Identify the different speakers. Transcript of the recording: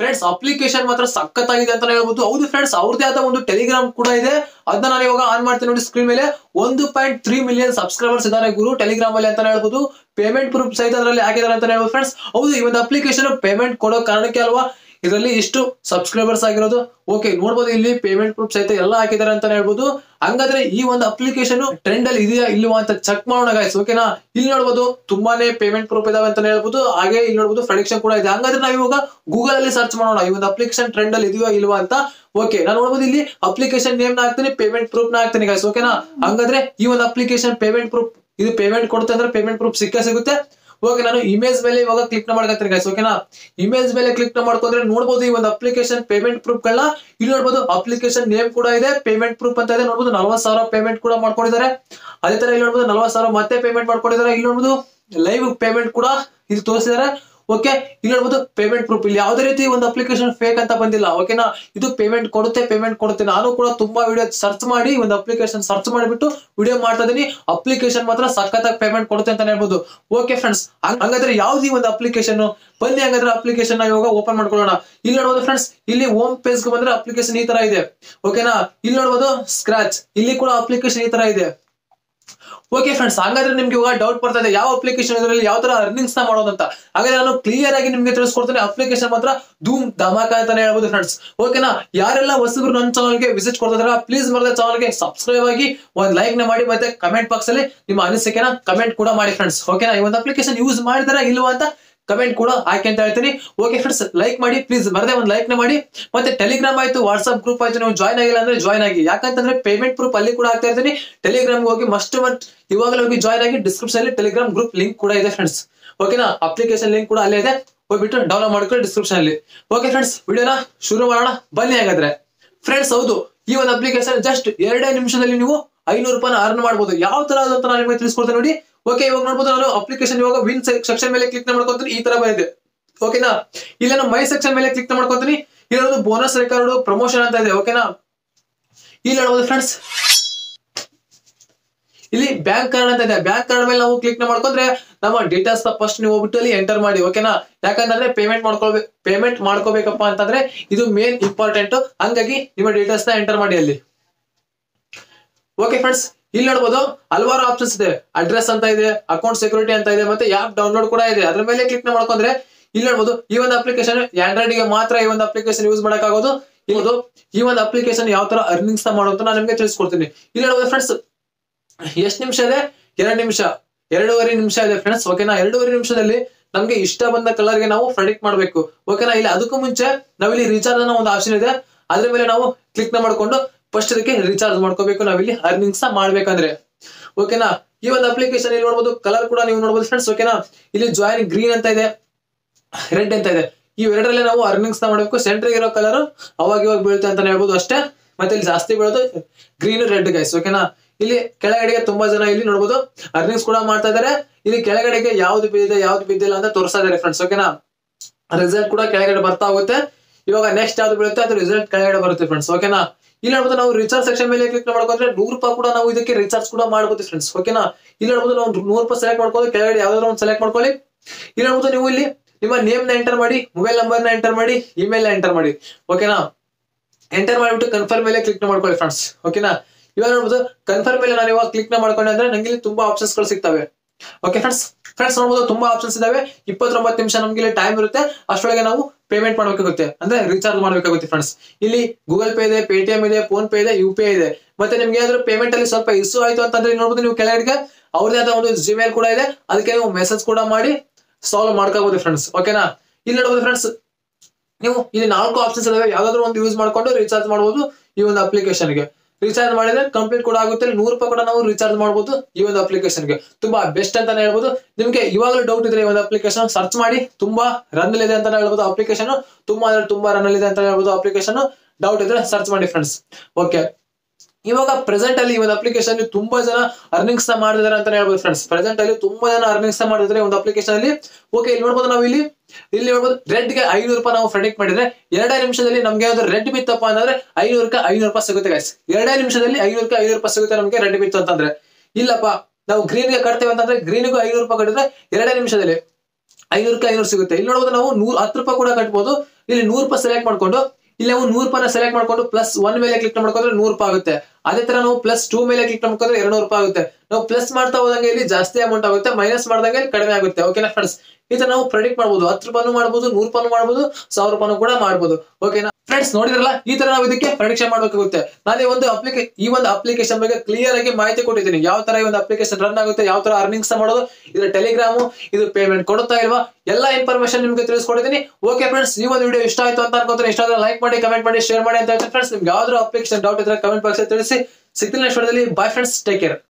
Speaker 1: friends application ಮಾತ್ರ ಸಖತ್ತಾಗಿದೆ ಅಂತ ಹೇಳ್ಬೋದು ಹೌದು ಫ್ರೆಂಡ್ಸ್ ಅವ್ರದೇ ಆದ ಒಂದು ಟೆಲಿಗ್ರಾಮ್ ಕೂಡ ಇದೆ ಅದನ್ನ ನಾನು ಇವಾಗ ಆನ್ ಮಾಡ್ತೀನಿ ನೋಡಿ ಸ್ಕ್ರೀನ್ ಮೇಲೆ ಒಂದು ಪಾಯಿಂಟ್ ತ್ರೀ ಮಿಲಿಯನ್ ಸಬ್ಸ್ಕ್ರೈಬರ್ಸ್ ಇದ್ದಾರೆ ಗುರು ಟೆಲಿಗ್ರಾಮ್ ಅಲ್ಲಿ ಅಂತ ಹೇಳ್ಬೋದು ಪೇಮೆಂಟ್ ಪ್ರೂಫ್ ಸಹಿತ ಅದರಲ್ಲಿ ಹಾಕಿದ್ದಾರೆ ಅಂತ ಹೇಳ್ಬೋದು ಫ್ರೆಂಡ್ಸ್ ಹೌದು ಈ ಒಂದು ಅಪ್ಲಿಕೇಶನ್ ಪೇಮೆಂಟ್ ಕೊಡೋ ಕಾರಣಕ್ಕೆ ಅಲ್ವಾ ಇದರಲ್ಲಿ ಇಷ್ಟು ಸಬ್ಸ್ಕ್ರೈಬರ್ಸ್ ಆಗಿರೋದು ಓಕೆ ನೋಡ್ಬೋದು ಇಲ್ಲಿ ಪೇಮೆಂಟ್ ಪ್ರೂಫ್ ಸಹಿತ ಎಲ್ಲ ಹಾಕಿದ್ದಾರೆ ಅಂತ ಹೇಳ್ಬೋದು ಹಂಗಾದ್ರೆ ಈ ಒಂದು ಅಪ್ಲಿಕೇಶನ್ ಟ್ರೆಂಡ್ ಅಲ್ಲಿ ಇದೆಯಾ ಇಲ್ವಾ ಅಂತ ಚೆಕ್ ಮಾಡೋಣ ಗಾಯ್ಸ್ ಓಕೆನಾ ಇಲ್ಲಿ ನೋಡ್ಬೋದು ತುಂಬಾನೇ ಪೇಮೆಂಟ್ ಪ್ರೂಫ್ ಇದಾವೆ ಅಂತ ಹೇಳ್ಬೋದು ಹಾಗೆ ಇಲ್ಲಿ ನೋಡ್ಬೋದು ಪ್ರೊಡಿಕ್ಷನ್ ಕೂಡ ಇದೆ ಹಂಗಾದ್ರೆ ನಾವು ಇವಾಗ ಗೂಗಲ್ ಅಲ್ಲಿ ಸರ್ಚ್ ಮಾಡೋಣ ಈ ಒಂದು ಅಪ್ಲಿಕೇಶನ್ ಟ್ರೆಂಡ್ ಅಲ್ಲಿ ಇದೆಯಾ ಇಲ್ವಾ ಅಂತ ಓಕೆ ನಾನು ನೋಡ್ಬೋದು ಇಲ್ಲಿ ಅಪ್ಲಿಕೇಶನ್ ನೇಮ್ ನ ಹಾಕ್ತೀನಿ ಪೇಮೆಂಟ್ ಪ್ರೂಫ್ ನ ಹಾಕ್ತೀನಿ ಗಾಯ್ಸ್ ಓಕೆನಾ ಹಂಗಾದ್ರೆ ಈ ಒಂದು ಅಪ್ಲಿಕೇಶನ್ ಪೇಮೆಂಟ್ ಪ್ರೂಫ್ ಇದು ಪೇಮೆಂಟ್ ಕೊಡುತ್ತೆ ಅಂದ್ರೆ ಪೇಮೆಂಟ್ ಪ್ರೂಫ್ ಸಿಕ್ಕೇ ಸಿಗುತ್ತೆ ಓಕೆ ನಾನು ಇಮೇಜ್ ಮೇಲೆ ಇವಾಗ ಕ್ಲಿಕ್ ನ ಮಾಡ್ಕೊತೀನಿ ಗೈಸ್ ಓಕೆನಾ ಇಮೇಜ್ ಮೇಲೆ ಕ್ಲಿಕ್ ನ ಮಾಡ್ಕೊಂಡ್ರೆ ನೋಡ್ಬೋದು ಈ ಒಂದು ಅಪ್ಲಿಕೇಶನ್ ಪೇಮೆಂಟ್ ಪ್ರೂಫ್ ಗಳನ್ನ ಇಲ್ಲಿ ನೋಡ್ಬೋದು ಅಪ್ಲಿಕೇಶನ್ ನೇಮ್ ಕೂಡ ಇದೆ ಪೇಮೆಂಟ್ ಪ್ರೂಫ್ ಅಂತ ಇದೆ ನೋಡ್ಬೋದು ನಲ್ವತ್ ಸಾವಿರ ಪೇಮೆಂಟ್ ಕೂಡ ಮಾಡ್ಕೊಂಡಿದ್ದಾರೆ ಅದೇ ತರ ಇಲ್ಲಿ ನೋಡ್ಬೋದು ನಲ್ವತ್ ಸಾವಿರ ಮತ್ತೆ ಪೇಮೆಂಟ್ ಮಾಡ್ಕೊಂಡಿದ್ದಾರೆ ಇಲ್ಲಿ ನೋಡ್ಬೋದು ಲೈವ್ ಪೇಮೆಂಟ್ ಕೂಡ ಇದು ತೋರಿಸಿದ್ದಾರೆ ಓಕೆ ಇಲ್ಲಿ ನೋಡ್ಬೋದು ಪೇಮೆಂಟ್ ಪ್ರೂಫ್ ಇಲ್ಲಿ ಯಾವುದೇ ರೀತಿ ಒಂದು ಅಪ್ಲಿಕೇಶನ್ ಫೇಕ್ ಅಂತ ಬಂದಿಲ್ಲ ಓಕೆನಾ ಇದು ಪೇಮೆಂಟ್ ಕೊಡುತ್ತೆ ಪೇಮೆಂಟ್ ಕೊಡುತ್ತೆ ನಾನು ಕೂಡ ತುಂಬಾ ವಿಡಿಯೋ ಸರ್ಚ್ ಮಾಡಿ ಒಂದು ಅಪ್ಲಿಕೇಶನ್ ಸರ್ಚ್ ಮಾಡಿಬಿಟ್ಟು ವಿಡಿಯೋ ಮಾಡ್ತಾ ಇದೀನಿ ಅಪ್ಲಿಕೇಶನ್ ಮಾತ್ರ ಸಖತ್ತಾಗಿ ಪೇಮೆಂಟ್ ಕೊಡುತ್ತೆ ಅಂತ ಹೇಳ್ಬೋದು ಓಕೆ ಫ್ರೆಂಡ್ಸ್ ಹಂಗಾದ್ರೆ ಯಾವ್ದು ಈ ಒಂದು ಅಪ್ಲಿಕೇಶನ್ ಬನ್ನಿ ಹಂಗಾದ್ರೆ ಅಪ್ಲಿಕೇಶನ್ ಇವಾಗ ಓಪನ್ ಮಾಡ್ಕೊಳ್ಳೋಣ ಇಲ್ಲಿ ನೋಡ್ಬೋದು ಫ್ರೆಂಡ್ಸ್ ಇಲ್ಲಿ ಹೋಮ್ ಪೇಜ್ ಬಂದ್ರೆ ಅಪ್ಲಿಕೇಶನ್ ಈ ತರ ಇದೆ ಓಕೆನಾ ಇಲ್ಲಿ ನೋಡ್ಬೋದು ಸ್ಕ್ರಾಚ್ ಇಲ್ಲಿ ಕೂಡ ಅಪ್ಲಿಕೇಶನ್ ಈ ತರ ಇದೆ ಓಕೆ ಫ್ರೆಂಡ್ಸ್ ಹಾಗಾದ್ರೆ ನಿಮ್ಗೆ ಇವಾಗ ಡೌಟ್ ಬರ್ತಾ ಇದೆ ಯಾವ ಅಪ್ಲಿಕೇಶನ್ ಇದರಲ್ಲಿ ಯಾವ ತರ ಅರ್ನಿಂಗ್ಸ್ ನ ಮಾಡೋದಂತ ಹಾಗಾದ್ರೆ ನಾನು ಕ್ಲಿಯರ್ ಆಗಿ ನಿಮ್ಗೆ ತಿಳಿಸ್ಕೊಡ್ತೇನೆ ಅಪ್ಲಿಕೇಶನ್ ಮಾತ್ರ ಧೂಮ್ ಧಮಾಕ ಅಂತಾನೆ ಹೇಳ್ಬೋದು ಫ್ರೆಂಡ್ಸ್ ಓಕೆನಾ ಯಾರೆಲ್ಲ ಹೊಸಬ್ರು ನನ್ನ ಚಾನಲ್ಗೆ ವಿಸಿಟ್ ಕೊಡ್ತಿದ್ರ ಪ್ಲೀಸ್ ಮರದ ಚಾನಲ್ಗೆ ಸಬ್ಸ್ಕ್ರೈಬ್ ಆಗಿ ಒಂದ್ ಲೈಕ್ ನ ಮಾಡಿ ಮತ್ತೆ ಕಮೆಂಟ್ ಬಾಕ್ಸ್ ಅಲ್ಲಿ ನಿಮ್ಮ ಅನಿಸಿಕೆನ ಕಮೆಂಟ್ ಕೂಡ ಮಾಡಿ ಫ್ರೆಂಡ್ಸ್ ಓಕೆನಾ ಈ ಒಂದು ಅಪ್ಲಿಕೇಶನ್ ಯೂಸ್ ಮಾಡಿದಾರ ಇಲ್ವಾ ಅಂತ ಕಮೆಂಟ್ ಕೂಡ ಹಾಕಿ ಅಂತ ಹೇಳ್ತೀನಿ ಓಕೆ ಫ್ರೆಂಡ್ಸ್ ಲೈಕ್ ಮಾಡಿ ಪ್ಲೀಸ್ ಬರದೆ ಒಂದು ಲೈಕ್ ನ ಮಾಡಿ ಮತ್ತೆ ಟೆಲಿಗ್ರಾಮ್ ಆಯ್ತು ವಾಟ್ಸ್ಆಪ್ ಗ್ರೂಪ್ ಆಯ್ತು ನೀವು ಜಾಯ್ನ್ ಆಗಿಲ್ಲ ಅಂದ್ರೆ ಜಾಯ್ನ್ ಆಗಿ ಯಾಕಂತಂದ್ರೆ ಪೇಮೆಂಟ್ ಪ್ರೂಫ್ ಅಲ್ಲಿ ಕೂಡ ಆಗ್ತಾ ಇರ್ತೀನಿ ಟೆಲಿಗ್ರಾಮ್ ಹೋಗಿ ಮಸ್ಟ್ ಮಟ್ ಇವಾಗಲೇ ಹೋಗಿ ಜಾಯ್ನ್ ಆಗಿ ಡಿಸ್ಕ್ರಿಪ್ಷನ್ ಅಲ್ಲಿ ಟೆಲಿಗ್ರಾಮ್ ಗ್ರೂಪ್ ಲಿಂಕ್ ಕೂಡ ಇದೆ ಫ್ರೆಂಡ್ಸ್ ಓಕೆನಾ ಅಪ್ಲಿಕೇಶನ್ ಲಿಂಕ್ ಕೂಡ ಅಲ್ಲೇ ಇದೆ ಹೋಗ್ಬಿಟ್ಟು ಡೌನ್ಲೋಡ್ ಮಾಡ್ಕೊಳ್ಳಿ ಡಿಸ್ಕ್ರಿಪ್ಷನ್ ಅಲ್ಲಿ ಓಕೆ ಫ್ರೆಂಡ್ಸ್ ವಿಡಿಯೋನ ಶುರು ಮಾಡೋಣ ಬನ್ನಿ ಹಾಗಾದ್ರೆ ಫ್ರೆಂಡ್ಸ್ ಹೌದು ಈ ಒಂದು ಅಪ್ಲಿಕೇಶನ್ ಜಸ್ಟ್ ಎರಡೇ ನಿಮಿಷದಲ್ಲಿ ನೀವು ಐನೂರು ರೂಪಾಯಿ ಅರ್ನ್ ಮಾಡ್ಬೋದು ಯಾವ ತರ ಅದು ಅಂತ ನಾನು ನಿಮಗೆ ತಿಳಿಸ್ಕೊಡ್ತೇನೆ ನೋಡಿ ಓಕೆ ಇವಾಗ ನೋಡ್ಬೋದು ನಾನು ಅಪ್ಲಿಕೇಶನ್ ಇವಾಗ ವಿನ್ ಸೆಕ್ಷನ್ ಮೇಲೆ ಕ್ಲಿಕ್ ಮಾಡ್ಕೊತೀನಿ ಈ ತರ ಬಂದಿದೆ ಓಕೆನಾ ಇಲ್ಲ ನಾನು ಮೈ ಸೆಕ್ಷನ್ ಮೇಲೆ ಕ್ಲಿಕ್ ಮಾಡ್ಕೊತೀನಿ ಇಲ್ಲೊಂದು ಬೋನಸ್ ರೆಕಾರ್ಡ್ ಪ್ರಮೋಷನ್ ಅಂತ ಇದೆ ಓಕೆನಾ ಇಲ್ಲಿ ನೋಡ್ಬೋದು ಫ್ರೆಂಡ್ಸ್ ಇಲ್ಲಿ ಬ್ಯಾಂಕ್ ಕಾರ್ಡ್ ಅಂತ ಇದೆ ಬ್ಯಾಂಕ್ ಕಾರ್ಡ್ ಮೇಲೆ ನಾವು ಕ್ಲಿಕ್ ಮಾಡ್ಕೊಂಡ್ರೆ ನಮ್ಮ ಡೀಟೇಲ್ಸ್ ಫಸ್ಟ್ ನೀವು ಹೋಗ್ಬಿಟ್ಟು ಅಲ್ಲಿ ಎಂಟರ್ ಮಾಡಿ ಓಕೆನಾ ಯಾಕಂತಂದ್ರೆ ಪೇಮೆಂಟ್ ಮಾಡ್ಕೊಳ್ಬೇಕು ಪೇಮೆಂಟ್ ಮಾಡ್ಕೋಬೇಕಪ್ಪ ಅಂತಂದ್ರೆ ಇದು ಮೇನ್ ಇಂಪಾರ್ಟೆಂಟ್ ಹಂಗಾಗಿ ನಿಮ್ಮ ಡೀಟೇಲ್ಸ್ ನ ಎಂಟರ್ ಮಾಡಿ ಅಲ್ಲಿ ಓಕೆ ಫ್ರೆಂಡ್ಸ್ ಇಲ್ಲಿ ನೋಡ್ಬೋದು ಹಲವಾರು ಆಪ್ಷನ್ಸ್ ಇದೆ ಅಡ್ರೆಸ್ ಅಂತ ಇದೆ ಅಕೌಂಟ್ ಸೆಕ್ಯೂರಿಟಿ ಅಂತ ಇದೆ ಮತ್ತೆ ಆಪ್ ಡೌನ್ಲೋಡ್ ಕೂಡ ಇದೆ ಅದ್ರ ಮೇಲೆ ಕ್ಲಿಕ್ ಮಾಡ್ಕೊಂಡ್ರೆ ಇಲ್ಲಿ ನೋಡ್ಬೋದು ಈ ಒಂದು ಅಪ್ಲಿಕೇಶನ್ ಆಂಡ್ರಾಯ್ಡ್ ಗೆ ಮಾತ್ರ ಈ ಒಂದು ಅಪ್ಲಿಕೇಶನ್ ಯೂಸ್ ಮಾಡಕ್ಕಾಗೋದು ಇದು ಈ ಒಂದು ಅಪ್ಲಿಕೇಶನ್ ಯಾವ ತರ ಅರ್ನಿಂಗ್ಸ್ ಮಾಡೋದು ನಾನು ನಿಮ್ಗೆ ತಿಳಿಸ್ಕೊಡ್ತೀನಿ ಇಲ್ಲಿ ನೋಡ್ಬೋದು ಫ್ರೆಂಡ್ಸ್ ಎಷ್ಟು ನಿಮಿಷ ಇದೆ ಎರಡು ನಿಮಿಷ ಎರಡೂವರೆ ನಿಮಿಷ ಇದೆ ಫ್ರೆಂಡ್ಸ್ ಓಕೆನಾ ಎರಡೂವರೆ ನಿಮಿಷದಲ್ಲಿ ನಮ್ಗೆ ಇಷ್ಟ ಬಂದ ಕಲರ್ ಗೆ ನಾವು ಪ್ರೆಡಿಕ್ಟ್ ಮಾಡ್ಬೇಕು ಓಕೆನಾ ಇಲ್ಲಿ ಅದಕ್ಕೂ ಮುಂಚೆ ನಾವಿಲ್ಲಿ ರೀಚಾರ್ಜ್ ಅನ್ನೋ ಒಂದು ಆಪ್ಷನ್ ಇದೆ ಅದ್ರ ಮೇಲೆ ನಾವು ಕ್ಲಿಕ್ ನ ಮಾಡ್ಕೊಂಡು ಫಸ್ಟ್ ಅದಕ್ಕೆ ರೀಚಾರ್ಜ್ ಮಾಡ್ಕೋಬೇಕು ನಾವಿಲ್ಲಿ ಅರ್ನಿಂಗ್ಸ್ ಮಾಡ್ಬೇಕಂದ್ರೆ ಓಕೆನಾ ಈ ಒಂದು ಅಪ್ಲಿಕೇಶನ್ ಇಲ್ಲಿ ನೋಡ್ಬೋದು ಕಲರ್ ಕೂಡ ನೀವು ನೋಡ್ಬೋದು ಫ್ರೆಂಡ್ಸ್ ಓಕೆನಾ ಇಲ್ಲಿ ಜಾಯಿನ್ ಗ್ರೀನ್ ಅಂತ ಇದೆ ರೆಡ್ ಅಂತ ಇದೆ ಈ ಎರಡರಲ್ಲೇ ನಾವು ಅರ್ನಿಂಗ್ಸ್ ನ ಮಾಡಬೇಕು ಸೆಂಟ್ರಿಗೆ ಇರೋ ಕಲರ್ ಅವಾಗ ಇವಾಗ ಬೀಳುತ್ತೆ ಅಂತ ಹೇಳ್ಬೋದು ಅಷ್ಟೇ ಮತ್ತೆ ಇಲ್ಲಿ ಜಾಸ್ತಿ ಬೀಳೋದು ಗ್ರೀನ್ ರೆಡ್ ಗೈಸ್ ಓಕೆನಾ ಇಲ್ಲಿ ಕೆಳಗಡೆಗೆ ತುಂಬಾ ಜನ ಇಲ್ಲಿ ನೋಡ್ಬೋದು ಅರ್ನಿಂಗ್ಸ್ ಕೂಡ ಮಾಡ್ತಾ ಇದಾರೆ ಇಲ್ಲಿ ಕೆಳಗಡೆಗೆ ಯಾವ್ದು ಬಿದ್ದಿದೆ ಯಾವ್ದು ಬಿದ್ದಿಲ್ಲ ಅಂತ ತೋರಿಸ್ತಾ ಇದಾರೆ ಫ್ರೆಂಡ್ಸ್ ಓಕೆನಾ ರಿಸಲ್ಟ್ ಕೂಡ ಕೆಳಗಡೆ ಬರ್ತಾ ಹೋಗುತ್ತೆ ಇವಾಗ ನೆಕ್ಸ್ಟ್ ಯಾವ್ದು ಬೀಳುತ್ತೆ ಅದು ರಿಸಲ್ಟ್ ಕೆಳಗಡೆ ಬರುತ್ತೆ ಫ್ರೆಂಡ್ಸ್ ಓಕೆನಾ ಇಲ್ಲಿ ನೋಡ್ಬೋದು ನಾವು ರಿಚಾರ್ಜ್ ಸೆಕ್ಷನ್ ಮೇಲೆ ಕ್ಲಿಕ್ ಮಾಡ್ಕೊಂಡ್ರೆ ನೂರು ರೂಪಾಯಿ ಕೂಡ ನಾವು ಇದಕ್ಕೆ ರಿಚಾರ್ಜ್ ಕೂಡ ಮಾಡ್ಬೋದು ಫ್ರೆಂಡ್ಸ್ ಓಕೆನಾ ಇಲ್ಲಿ ನೋಡ್ಬೋದು ನಾವು ನೂರು ರೂಪಾಯಿ ಸೆಲೆಕ್ಟ್ ಮಾಡ್ಕೊಳ್ಳಿ ಕೆಳಗಡೆ ಯಾವ್ದಾದ್ರು ಒಂದು ಸೆಲೆಕ್ಟ್ ಮಾಡ್ಕೊಳ್ಳಿ ಇಲ್ಲಿ ನೋಡ್ಬೋದು ನೀವು ಇಲ್ಲಿ ನಿಮ್ಮ ನೇಮ್ ನ ಎಂಟರ್ ಮಾಡಿ ಮೊಬೈಲ್ ನಂಬರ್ ನ ಎಂಟರ್ ಮಾಡಿ ಇಮೇಲ್ ನ ಎಂಟರ್ ಮಾಡಿ ಓಕೆನಾ ಎಂಟರ್ ಮಾಡಿಬಿಟ್ಟು ಕನ್ಫರ್ಮ್ ಮೇಲೆ ಕ್ಲಿಕ್ ಮಾಡ್ಕೊಳ್ಳಿ ಫ್ರೆಂಡ್ಸ್ ಓಕೆನಾ ಇವಾಗ ನೋಡ್ಬೋದು ಕನ್ಫರ್ಮ್ ಮೇಲೆ ನಾನು ಇವಾಗ ಕ್ಲಿಕ್ ನ ಮಾಡ್ಕೊಂಡೆ ಅಂದ್ರೆ ನಂಗೆ ಇಲ್ಲಿ ತುಂಬಾ ಆಪ್ಷನ್ಸ್ ಗಳು ಸಿಗ್ತವೆ ಓಕೆ ಫ್ರೆಂಡ್ಸ್ ಫ್ರೆಂಡ್ಸ್ ನೋಡ್ಬೋದು ತುಂಬಾ ಆಪ್ಷನ್ಸ್ ಇದಾವೆ ಇಪ್ಪತ್ತೊಂಬತ್ತು ನಿಮಿಷ ನಮ್ಗೆ ಇಲ್ಲಿ ಟೈಮ್ ಇರುತ್ತೆ ಅಷ್ಟೊಳಗೆ ನಾವು ಪೇಮೆಂಟ್ ಮಾಡ್ಬೇಕಾಗುತ್ತೆ ಅಂದ್ರೆ ರೀಚಾರ್ಜ್ ಮಾಡ್ಬೇಕಾಗುತ್ತೆ ಫ್ರೆಂಡ್ಸ್ ಇಲ್ಲಿ ಗೂಗಲ್ ಪೇ ಇದೆ ಪೇಟಿಎಂ ಇದೆ ಫೋನ್ ಪೇ ಇದೆ ಯು ಪಿ ಐ ಇದೆ ಮತ್ತೆ ನಿಮ್ಗೆ ಏನಾದ್ರು ಪೇಮೆಂಟ್ ಅಲ್ಲಿ ಸ್ವಲ್ಪ ಇಶ್ಯೂ ಆಯ್ತು ಅಂತಂದ್ರೆ ನೋಡ್ಬೋದು ನೀವು ಕೆಳಗಡೆ ಅವ್ರದೇ ಆದ ಒಂದು ಜಿಮೇಲ್ ಕೂಡ ಇದೆ ಅದಕ್ಕೆ ನೀವು ಮೆಸೇಜ್ ಕೂಡ ಮಾಡಿ ಸಾಲ್ವ್ ಮಾಡ್ಕೋಬಹುದು ಫ್ರೆಂಡ್ಸ್ ಓಕೆನಾ ಇಲ್ಲಿ ನೋಡ್ಬೋದು ಫ್ರೆಂಡ್ಸ್ ನೀವು ಇಲ್ಲಿ ನಾಲ್ಕು ಆಪ್ಷನ್ಸ್ ಇದಾವೆ ಯಾವ್ದಾದ್ರು ಒಂದು ಯೂಸ್ ಮಾಡ್ಕೊಂಡು ರೀಚಾರ್ಜ್ ಮಾಡಬಹುದು ಈ ಒಂದು ಅಪ್ಲಿಕೇಶನ್ಗೆ ರೀಚಾರ್ಜ್ ಮಾಡಿದ್ರೆ ಕಂಪ್ಲೀಟ್ ಕೂಡ ಆಗುತ್ತೆ ನೂರು ರೂಪಾಯಿ ಕೂಡ ನಾವು ರೀಚಾರ್ಜ್ ಮಾಡಬಹುದು ಈ ಒಂದು ಅಪ್ಲಿಕೇಶನ್ಗೆ ತುಂಬಾ ಬೆಸ್ಟ್ ಅಂತಾನೆ ಹೇಳ್ಬೋದು ನಿಮ್ಗೆ ಇವಾಗಲೂ ಡೌಟ್ ಇದ್ರೆ ಈ ಒಂದು ಅಪ್ಲಿಕೇಶನ್ ಸರ್ಚ್ ಮಾಡಿ ತುಂಬಾ ರನ್ ಇದೆ ಅಂತ ಹೇಳ್ಬೋದು ಅಪ್ಲಿಕೇಶನ್ ತುಂಬಾ ಅಂದ್ರೆ ತುಂಬಾ ರನ್ ಇದೆ ಅಂತ ಹೇಳ್ಬೋದು ಅಪ್ಲಿಕೇಶನ್ ಡೌಟ್ ಇದ್ರೆ ಸರ್ಚ್ ಮಾಡಿ ಫ್ರೆಂಡ್ಸ್ ಓಕೆ ಇವಾಗ ಪ್ರೆಸೆಂಟ್ ಅಲ್ಲಿ ಈ ಒಂದು ಅಪ್ಲಿಕೇಶನ್ ತುಂಬಾ ಜನ ಅರ್ನಿಂಗ್ಸ್ ನ ಮಾಡಿದಾರೆ ಅಂತ ಹೇಳ್ಬೋದು ಫ್ರೆಂಡ್ಸ್ ಪ್ರೆಸೆಂಟ್ ಅಲ್ಲಿ ತುಂಬಾ ಜನ ಅರ್ನಿಂಗ್ಸ್ ನ ಮಾಡಿದ್ರೆ ಒಂದು ಅಪ್ಲಿಕೇಶನ್ ಅಲ್ಲಿ ಓಕೆ ಇಲ್ಲಿ ನೋಡ್ಬೋದು ನಾವು ಇಲ್ಲಿ ಇಲ್ಲಿ ನೋಡ್ಬೋದು ರೆಡ್ ಗೆ ಐನೂರು ರೂಪಾಯಿ ನಾವು ಪ್ರೆಡಿಕ್ಟ್ ಮಾಡಿದ್ರೆ ಎರಡೇ ನಿಮಿಷದಲ್ಲಿ ನಮ್ಗೆ ಯಾವ್ದು ರೆಡ್ ಬಿತ್ತಪ್ಪ ಅಂತಂದ್ರೆ ಐನೂರಕ್ಕೆ ಐನೂರು ರೂಪಾಯಿ ಸಿಗುತ್ತೆ ಗೈಸ್ ಎರಡೇ ನಿಮಿಷದಲ್ಲಿ ಐನೂರಕ್ಕೆ ಐನೂರು ರೂಪಾಯಿ ಸಿಗುತ್ತೆ ನಮ್ಗೆ ರೆಡ್ ಬಿತ್ತು ಅಂತಂದ್ರೆ ಇಲ್ಲಪ್ಪ ನಾವು ಗ್ರೀನ್ ಗೆ ಕಟ್ತೇವೆ ಅಂತಂದ್ರೆ ಗ್ರೀನ್ಗೂ ಐನೂರು ರೂಪಾಯಿ ಕಟ್ಟಿದ್ರೆ ಎರಡೇ ನಿಮಿಷದಲ್ಲಿ ಐನೂರಕ್ಕೆ ಐನೂರು ಸಿಗುತ್ತೆ ಇಲ್ಲಿ ನೋಡ್ಬೋದು ನಾವು ನೂರ್ ಹತ್ತು ರೂಪಾಯಿ ಕೂಡ ಕಟ್ಬೋದು ಇಲ್ಲಿ ನೂರು ರೂಪಾಯಿ ಸೆಲೆಕ್ಟ್ ಮಾಡ್ಕೊಂಡು ಇಲ್ಲಿ ನಾವು ನೂರು ರೂಪಾಯಿನ ಸೆಲೆಕ್ಟ್ ಮಾಡ್ಕೊಂಡು ಪ್ಲಸ್ ಒನ್ ಮೇಲೆ ಕ್ಲಿಕ್ ಮಾಡ್ಕೊಂಡ್ರೆ ನೂರು ರೂಪಾಯಿ ಆಗುತ್ತೆ ಅದೇ ತರ ನಾವು ಪ್ಲಸ್ ಟೂ ಮೇಲೆ ಕ್ಲಿಕ್ ಮಾಡ್ಕೊಂಡ್ರೆ ಎರಡ್ನೂರು ರೂಪಾಯಿ ಆಗುತ್ತೆ ನಾವು ಪ್ಲಸ್ ಮಾಡ್ತಾ ಹೋದಂಗೆ ಇಲ್ಲಿ ಜಾಸ್ತಿ ಅಮೌಂಟ್ ಆಗುತ್ತೆ ಮೈನಸ್ ಮಾಡಿದಂಗೆ ಇಲ್ಲಿ ಕಡಿಮೆ ಆಗುತ್ತೆ ಓಕೆನಾ ಫ್ರೆಂಡ್ಸ್ ಈ ತರ ನಾವು ಪ್ರೆಡಿಕ್ಟ್ ಮಾಡ್ಬೋದು ಹತ್ತು ರೂಪಾಯಿ ಮಾಡ್ಬೋದು ನೂರು ರೂಪಾಯಿ ಮಾಡ್ಬೋದು ಸಾವಿರ ರೂಪಾಯಿ ಕೂಡ ಮಾಡ್ಬೋದು ಓಕೆನಾ ಫ್ರೆಂಡ್ಸ್ ನೋಡಿದ್ರಲ್ಲ ಈ ತರ ನಾವು ಇದಕ್ಕೆ ಪ್ರೆಡಿಕ್ಷನ್ ಮಾಡ್ಬೇಕಾಗುತ್ತೆ ನಾನು ಈ ಒಂದು ಅಪ್ಲಿಕೇ ಈ ಒಂದು ಅಪ್ಲಿಕೇಶನ್ ಬಗ್ಗೆ ಕ್ಲಿಯರ್ ಆಗಿ ಮಾಹಿತಿ ಕೊಟ್ಟಿದ್ದೀನಿ ಯಾವ ತರ ಈ ಒಂದು ಅಪ್ಲಿಕೇಶನ್ ರನ್ ಆಗುತ್ತೆ ಯಾವ ತರ ಅರ್ನಿಂಗ್ಸ್ ಮಾಡೋದು ಇದು ಟೆಲಿಗ್ರಾಮು ಇದು ಪೇಮೆಂಟ್ ಕೊಡುತ್ತಾ ಇಲ್ವಾ ಎಲ್ಲ ಇನ್ಫಾರ್ಮೇಶನ್ ನಿಮ್ಗೆ ತಿಳಿಸ್ಕೊಟ್ಟಿದ್ದೀನಿ ಓಕೆ ಫ್ರೆಂಡ್ಸ್ ಈ ಒಂದು ವಿಡಿಯೋ ಇಷ್ಟ ಆಯ್ತು ಅಂತ ಅನ್ಕೊಂತಾರೆ ಇಷ್ಟ ಆದ್ರೆ ಲೈಕ್ ಮಾಡಿ ಕಮೆಂಟ್ ಮಾಡಿ ಶೇರ್ ಮಾಡಿ ಅಂತ ಹೇಳ್ತೀನಿ ಫ್ರೆಂಡ್ಸ್ ನಿಮ್ಗೆ ಯಾವ್ದಾದ್ರು ಅಪ್ಲಿಕೇಶನ್ ಡೌಟ್ ಇದ್ರೆ ಕಮೆಂಟ್ ಬಾಕ್ಸ್ ತಿಳಿಸಿ ಸಿಗ್ತೀನಿ ನೆಕ್ಸ್ಟ್ ವಿಡಿಯೋದಲ್ಲಿ ಬೈ ಫ್ರೆಂಡ್ಸ್ ಟೇಕ್ ಕೇರ್